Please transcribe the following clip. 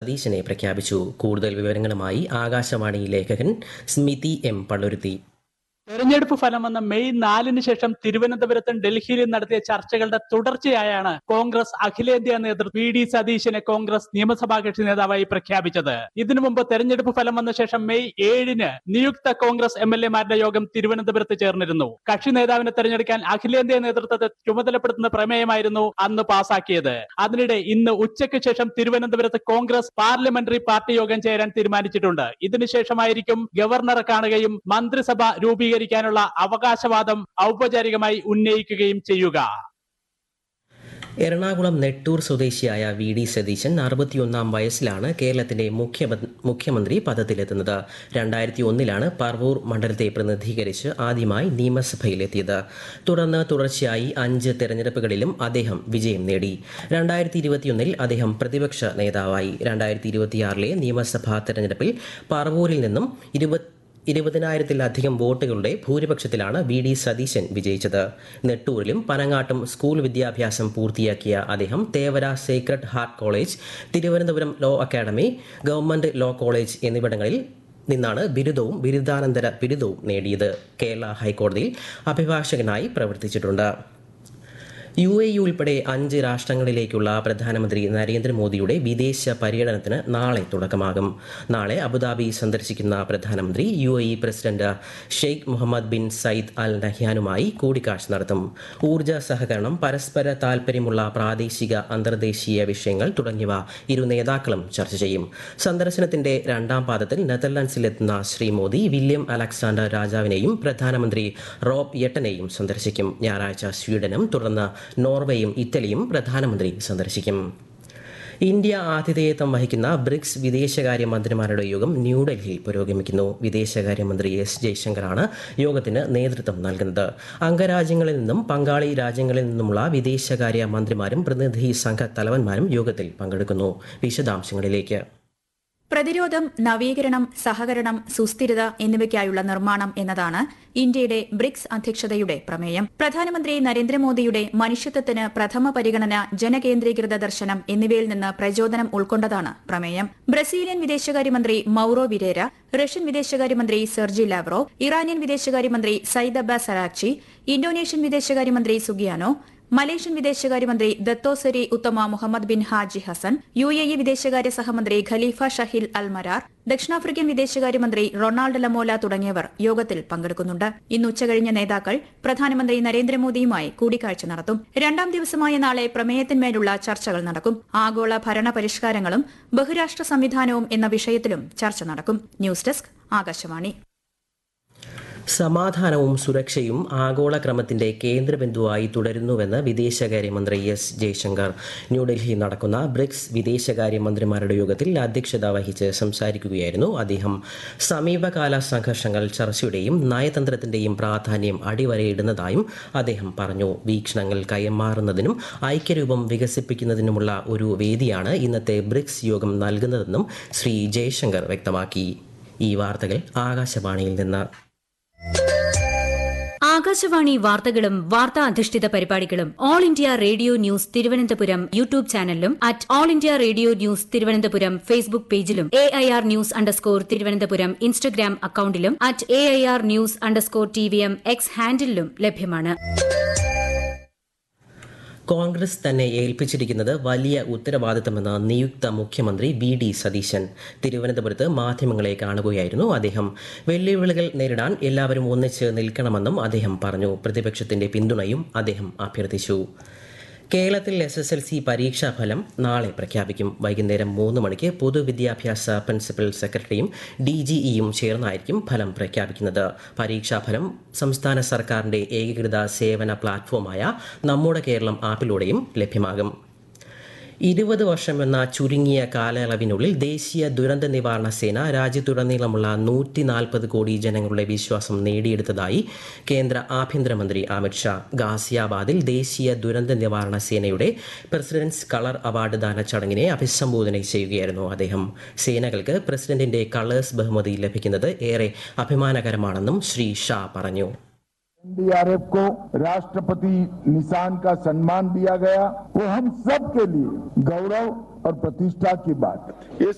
സതീശനെ പ്രഖ്യാപിച്ചു കൂടുതൽ വിവരങ്ങളുമായി ആകാശവാണി ലേഖകൻ സ്മിതി എം പള്ളുരുത്തി തെരഞ്ഞെടുപ്പ് ഫലം വന്ന മെയ് നാലിന് ശേഷം തിരുവനന്തപുരത്തും ഡൽഹിയിലും നടത്തിയ ചർച്ചകളുടെ തുടർച്ചയായാണ് കോൺഗ്രസ് അഖിലേന്ത്യാ നേതൃത്വം വി ഡി സതീശനെ കോൺഗ്രസ് നിയമസഭാ കക്ഷി നേതാവായി പ്രഖ്യാപിച്ചത് ഇതിനു മുമ്പ് തെരഞ്ഞെടുപ്പ് ഫലം വന്ന ശേഷം മെയ് ഏഴിന് നിയുക്ത കോൺഗ്രസ് എം എൽ എമാരുടെ യോഗം തിരുവനന്തപുരത്ത് ചേർന്നിരുന്നു കക്ഷി നേതാവിനെ തെരഞ്ഞെടുക്കാൻ അഖിലേന്ത്യാ നേതൃത്വത്തെ ചുമതലപ്പെടുത്തുന്ന പ്രമേയമായിരുന്നു അന്ന് പാസാക്കിയത് അതിനിടെ ഇന്ന് ഉച്ചയ്ക്ക് ശേഷം തിരുവനന്തപുരത്ത് കോൺഗ്രസ് പാർലമെന്ററി പാർട്ടി യോഗം ചേരാൻ തീരുമാനിച്ചിട്ടുണ്ട് ഇതിനുശേഷമായിരിക്കും ഗവർണറെ കാണുകയും മന്ത്രിസഭ രൂപീകരിക്കാനുള്ള അവകാശവാദം ഔപചാരികമായി ഉന്നയിക്കുകയും ചെയ്യുക എറണാകുളം നെട്ടൂർ സ്വദേശിയായ വി ഡി സതീശൻ അറുപത്തിയൊന്നാം വയസ്സിലാണ് കേരളത്തിന്റെ മുഖ്യ മുഖ്യമന്ത്രി പദത്തിലെത്തുന്നത് രണ്ടായിരത്തി ഒന്നിലാണ് പറവൂർ മണ്ഡലത്തെ പ്രതിനിധീകരിച്ച് ആദ്യമായി നിയമസഭയിലെത്തിയത് തുടർന്ന് തുടർച്ചയായി അഞ്ച് തെരഞ്ഞെടുപ്പുകളിലും അദ്ദേഹം വിജയം നേടി രണ്ടായിരത്തി ഇരുപത്തിയൊന്നിൽ അദ്ദേഹം പ്രതിപക്ഷ നേതാവായി രണ്ടായിരത്തി ഇരുപത്തിയാറിലെ നിയമസഭാ തെരഞ്ഞെടുപ്പിൽ പറവൂരിൽ നിന്നും ഇരുപത്തി ഇരുപതിനായിരത്തിലധികം വോട്ടുകളുടെ ഭൂരിപക്ഷത്തിലാണ് വി ഡി സതീശൻ വിജയിച്ചത് നെട്ടൂരിലും പനങ്ങാട്ടും സ്കൂൾ വിദ്യാഭ്യാസം പൂർത്തിയാക്കിയ അദ്ദേഹം Thevara sacred heart college Thiruvananthapuram law academy government law college എന്നിവിടങ്ങളിൽ നിന്നാണ് ബിരുദവും ബിരുദാനന്തര ബിരുദവും നേടിയത് കേരള ഹൈക്കോടതിയിൽ അഭിഭാഷകനായി പ്രവർത്തിച്ചിട്ടുണ്ട് യു എ ഇ ഉൾപ്പെടെ അഞ്ച് രാഷ്ട്രങ്ങളിലേക്കുള്ള പ്രധാനമന്ത്രി നരേന്ദ്രമോദിയുടെ വിദേശ പര്യടനത്തിന് നാളെ തുടക്കമാകും നാളെ അബുദാബി സന്ദർശിക്കുന്ന പ്രധാനമന്ത്രി U A E president Sheikh Mohamed bin Zayed Al നഹ്യാനുമായി കൂടിക്കാഴ്ച നടത്തും ഊർജ്ജ സഹകരണം പരസ്പര താൽപ്പര്യമുള്ള പ്രാദേശിക അന്തർദേശീയ വിഷയങ്ങൾ തുടങ്ങിയവ ഇരു നേതാക്കളും ചർച്ച ചെയ്യും സന്ദർശനത്തിന്റെ രണ്ടാം പാദത്തിൽ നെതർലൻഡ്സിലെത്തുന്ന ശ്രീ മോദി വില്യം അലക്സാണ്ടർ രാജാവിനെയും പ്രധാനമന്ത്രി റോബ് യെട്ടനെയും സന്ദർശിക്കും ഞായറാഴ്ച സ്വീഡനും തുടർന്ന് നോർവേയും ഇറ്റലിയും പ്രധാനമന്ത്രി സന്ദർശിക്കും ഇന്ത്യ ആതിഥേയത്വം വഹിക്കുന്ന ബ്രിക്സ് വിദേശകാര്യ മന്ത്രിമാരുടെ യോഗം ന്യൂഡൽഹിയിൽ പുരോഗമിക്കുന്നു വിദേശകാര്യമന്ത്രി എസ് ജയശങ്കറാണ് യോഗത്തിന് നേതൃത്വം നൽകുന്നത് അംഗരാജ്യങ്ങളിൽ നിന്നും പങ്കാളി രാജ്യങ്ങളിൽ നിന്നുമുള്ള വിദേശകാര്യ മന്ത്രിമാരും പ്രതിനിധി സംഘ തലവന്മാരും യോഗത്തിൽ പങ്കെടുക്കുന്നു വിശദാംശങ്ങളിലേക്ക് പ്രതിരോധം നവീകരണം സഹകരണം സുസ്ഥിരത എന്നിവയ്ക്കായുള്ള നിർമ്മാണം എന്നതാണ് ഇന്ത്യയുടെ ബ്രിക്സ് അധ്യക്ഷതയുടെ പ്രമേയം പ്രധാനമന്ത്രി നരേന്ദ്രമോദിയുടെ മനുഷ്യത്വത്തിന് പ്രഥമ പരിഗണന ജനകേന്ദ്രീകൃത ദർശനം എന്നിവയിൽ നിന്ന് പ്രചോദനം ഉൾക്കൊണ്ടതാണ് പ്രമേയം ബ്രസീലിയൻ വിദേശകാര്യമന്ത്രി മൌറോ വിരേര റഷ്യൻ വിദേശകാര്യമന്ത്രി സെർജി ലാവ്റോ ഇറാനിയൻ വിദേശകാര്യമന്ത്രി സയ്യിദ് അബ്ബാസ് അറാക്ചി ഇന്തോനേഷ്യൻ വിദേശകാര്യമന്ത്രി സുഗിയാനോ മലേഷ്യൻ വിദേശകാര്യമന്ത്രി Dato Sri Utama Mohamad bin Haji Hasan U A E വിദേശകാര്യ സഹമന്ത്രി ഖലീഫ ഷഹിൽ അൽ മരാർ ദക്ഷിണാഫ്രിക്കൻ വിദേശകാര്യമന്ത്രി റൊണാൾഡ് ലമോല തുടങ്ങിയവർ യോഗത്തിൽ പങ്കെടുക്കുന്നുണ്ട് ഇന്ന് ഉച്ചകഴിഞ്ഞ നേതാക്കൾ പ്രധാനമന്ത്രി നരേന്ദ്രമോദിയുമായി കൂടിക്കാഴ്ച നടത്തും രണ്ടാം ദിവസമായ നാളെ പ്രമേയത്തിന്മേലുള്ള ചർച്ചകൾ നടക്കും ആഗോള ഭരണ പരിഷ്കാരങ്ങളും ബഹുരാഷ്ട്ര സംവിധാനവും എന്ന വിഷയത്തിലും ചർച്ച നടക്കും ന്യൂസ് ഡെസ്ക് ആകാശവാണി സമാധാനവും സുരക്ഷയും ആഗോള ക്രമത്തിന്റെ കേന്ദ്രബിന്ദുവായി തുടരുന്നുവെന്ന് വിദേശകാര്യമന്ത്രി എസ് ജയശങ്കർ ന്യൂഡൽഹിയിൽ നടക്കുന്ന ബ്രിക്സ് വിദേശകാര്യമന്ത്രിമാരുടെ യോഗത്തിൽ അധ്യക്ഷത വഹിച്ച് സംസാരിക്കുകയായിരുന്നു അദ്ദേഹം സമീപകാല സംഘർഷങ്ങൾ ചർച്ചയുടെയും നയതന്ത്രത്തിന്റെയും പ്രാധാന്യം അടിവരയിടുന്നതായും അദ്ദേഹം പറഞ്ഞു വീക്ഷണങ്ങൾ കൈമാറുന്നതിനും ഐക്യരൂപം വികസിപ്പിക്കുന്നതിനുമുള്ള ഒരു വേദിയാണ് ഇന്നത്തെ ബ്രിക്സ് യോഗം നൽകുന്നതെന്നും ശ്രീ ജയശങ്കർ വ്യക്തമാക്കി ഈ വാർത്തകൾ ആകാശവാണിയിൽ നിന്ന് ആകാശവാണി വാർത്തകളും വാർത്താ അധിഷ്ഠിത പരിപാടികളും All India Radio News Thiruvananthapuram YouTube ചാനലിലും at All India Radio News Thiruvananthapuram Facebook പേജിലും A I R news underscore Thiruvananthapuram Instagram അക്കൌണ്ടിലും at A I R news underscore T V M X ഹാൻഡിലും ലഭ്യമാണ് കോൺഗ്രസ് തന്നെ ഏൽപ്പിച്ചിരിക്കുന്നത് വലിയ ഉത്തരവാദിത്തമെന്ന് നിയുക്ത മുഖ്യമന്ത്രി വി ഡി സതീശൻ തിരുവനന്തപുരത്ത് മാധ്യമങ്ങളെ കാണുകയായിരുന്നു അദ്ദേഹം വെല്ലുവിളികൾ നേരിടാൻ എല്ലാവരും ഒന്നിച്ച് നിൽക്കണമെന്നും അദ്ദേഹം പറഞ്ഞു പ്രതിപക്ഷത്തിന്റെ പിന്തുണയും അദ്ദേഹം അഭ്യർത്ഥിച്ചു കേരളത്തിൽ എസ് എസ് എൽ സി പരീക്ഷാഫലം നാളെ പ്രഖ്യാപിക്കും വൈകുന്നേരം മൂന്ന് മണിക്ക് പൊതുവിദ്യാഭ്യാസ പ്രിൻസിപ്പൽ സെക്രട്ടറിയും ഡി ജി ഇയും ചേർന്നായിരിക്കും ഫലം പ്രഖ്യാപിക്കുന്നത് പരീക്ഷാഫലം സംസ്ഥാന സർക്കാരിന്റെ ഏകീകൃത സേവന പ്ലാറ്റ്ഫോമായ നമ്മുടെ കേരളം ആപ്പിലൂടെയും ലഭ്യമാകും ഇരുപത് വർഷം എന്ന ചുരുങ്ങിയ കാലയളവിനുള്ളിൽ ദേശീയ ദുരന്ത നിവാരണ സേന രാജ്യത്തുടനീളമുള്ള നൂറ്റി നാൽപ്പത് കോടി ജനങ്ങളുടെ വിശ്വാസം നേടിയെടുത്തതായി കേന്ദ്ര ആഭ്യന്തരമന്ത്രി അമിത്ഷാ ഗാസിയാബാദിൽ ദേശീയ ദുരന്ത നിവാരണ സേനയുടെ പ്രസിഡന്റ്സ് കളർ അവാർഡ് ദാന ചടങ്ങിനെ അഭിസംബോധന ചെയ്യുകയായിരുന്നു അദ്ദേഹം സേനകൾക്ക് പ്രസിഡന്റിന്റെ കളേഴ്സ് ബഹുമതി ലഭിക്കുന്നത് ഏറെ അഭിമാനകരമാണെന്നും ശ്രീ ഷാ പറഞ്ഞു एनडीआरएफ को राष्ट्रपति निशान का सम्मान दिया गया वो हम सब के लिए गौरव और प्रतिष्ठा की बात है